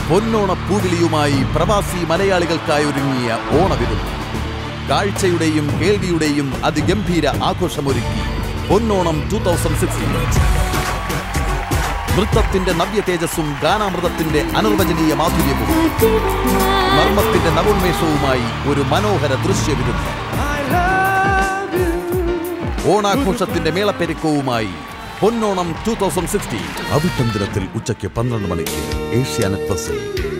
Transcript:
പൊന്നോണ പൂവിളിയുമായി പ്രവാസി മലയാളികൾക്കായി ഒരുങ്ങിയ ഓണവിരുന്ന് കാഴ്ചയുടെയും കേൾവിയുടെയും അതിഗംഭീര ആഘോഷമൊരുക്കി പൊന്നോണം ടൂ തൗസൻഡ് സിക്സ്റ്റീൻ നൃത്തത്തിന്റെ നവ്യ തേജസ്സും ഗാനാമൃതത്തിന്റെ അനിർവചനീയ മാധുര്യവും നർമ്മത്തിന്റെ നവോന്മേഷവുമായി ഒരു മനോഹര ദൃശ്യവിരുന്ന് ഓണാഘോഷത്തിന്റെ മേളപ്പെരുക്കവുമായി പൊന്നോണം ടൂ തൗസൻഡ് സിക്സ്റ്റീൻ അവിട്ടം ദിനത്തിൽ ഉച്ചയ്ക്ക് പന്ത്രണ്ട് മണിക്ക് ഏഷ്യാനെറ്റ് ബസ്സിൽ